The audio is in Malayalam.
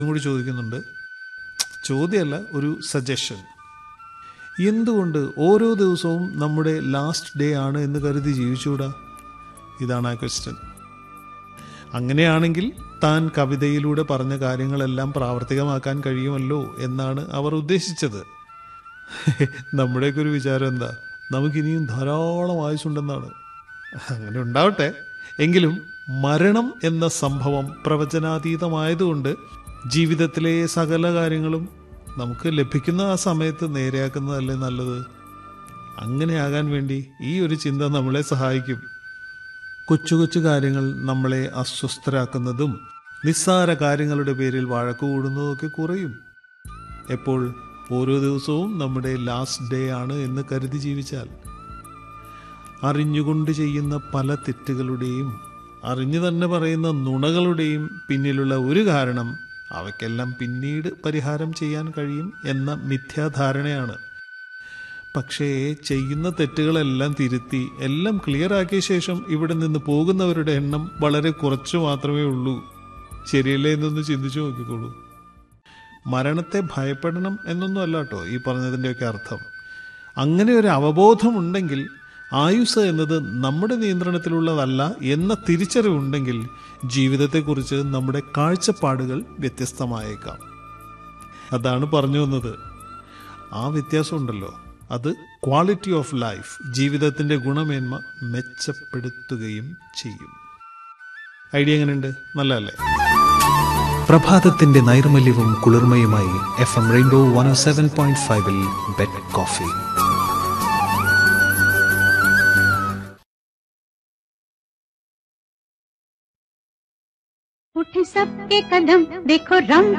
കൂടി ചോദിക്കുന്നുണ്ട് ചോദ്യമല്ല ഒരു സജഷൻ എന്തുകൊണ്ട് ഓരോ ദിവസവും നമ്മുടെ ലാസ്റ്റ് ഡേ ആണ് എന്ന് കരുതി ജീവിച്ചുകൂടാ ഇതാണ് ആ ക്വസ്റ്റ്യൻ അങ്ങനെയാണെങ്കിൽ താൻ കവിതയിലൂടെ പറഞ്ഞ കാര്യങ്ങളെല്ലാം പ്രാവർത്തികമാക്കാൻ കഴിയുമല്ലോ എന്നാണ് അവർ ഉദ്ദേശിച്ചത് നമ്മുടെയൊക്കെ ഒരു വിചാരം എന്താ നമുക്കിനിയും ധാരാളം ആയുസുണ്ടെന്നാണ് അങ്ങനെ ഉണ്ടാവട്ടെ എങ്കിലും മരണം എന്ന സംഭവം പ്രവചനാതീതമായതുകൊണ്ട് ജീവിതത്തിലെ സകല കാര്യങ്ങളും നമുക്ക് ലഭിക്കുന്ന ആ സമയത്ത് നേരെയാക്കുന്നതല്ലേ നല്ലത് അങ്ങനെയാകാൻ വേണ്ടി ഈ ഒരു ചിന്ത നമ്മളെ സഹായിക്കും കൊച്ചു കൊച്ചു കാര്യങ്ങൾ നമ്മളെ അസ്വസ്ഥരാക്കുന്നതും നിസ്സാര കാര്യങ്ങളുടെ പേരിൽ വഴക്കു കൂടുന്നതൊക്കെ കുറയും എപ്പോൾ ഓരോ ദിവസവും നമ്മുടെ ലാസ്റ്റ് ഡേ ആണ് എന്ന് കരുതി ജീവിച്ചാൽ അറിഞ്ഞുകൊണ്ട് ചെയ്യുന്ന പല തെറ്റുകളുടെയും അറിഞ്ഞു തന്നെ പറയുന്ന നുണകളുടെയും പിന്നിലുള്ള ഒരു കാരണം അവയ്ക്കെല്ലാം പിന്നീട് പരിഹാരം ചെയ്യാൻ കഴിയും എന്ന മിഥ്യാധാരണയാണ് പക്ഷേ ചെയ്യുന്ന തെറ്റുകളെല്ലാം തിരുത്തി എല്ലാം ക്ലിയർ ആക്കിയ ശേഷം ഇവിടെ നിന്ന് പോകുന്നവരുടെ എണ്ണം വളരെ കുറച്ചു മാത്രമേ ഉള്ളൂ ശരിയല്ലേ എന്നൊന്ന് ചിന്തിച്ചു നോക്കിക്കോളൂ മരണത്തെ ഭയപ്പെടണം എന്നൊന്നും അല്ല കേട്ടോ ഈ പറഞ്ഞതിൻ്റെയൊക്കെ അർത്ഥം അങ്ങനെ ഒരു അവബോധമുണ്ടെങ്കിൽ ആയുസ് എന്നത് നമ്മുടെ നിയന്ത്രണത്തിലുള്ളതല്ല എന്ന തിരിച്ചറിവുണ്ടെങ്കിൽ ജീവിതത്തെക്കുറിച്ച് നമ്മുടെ കാഴ്ചപ്പാടുകൾ വ്യത്യസ്തമായേക്കാം അതാണ് പറഞ്ഞു വന്നത് ആ വ്യത്യാസമുണ്ടല്ലോ അത് ക്വാളിറ്റി ഓഫ് ലൈഫ് ജീവിതത്തിന്റെ ഗുണമേന്മ മെച്ചപ്പെടുത്തുകയും ചെയ്യും ഐഡിയ എങ്ങനെയുണ്ട് നല്ലതല്ലേ പ്രഭാതത്തിന്റെ നൈർമല്യവും കുളിർമയുമായി F M Rainbow one seven point ഫൈവിൽ ബെഡ് കോഫി उठे सबके कदम देखो रंग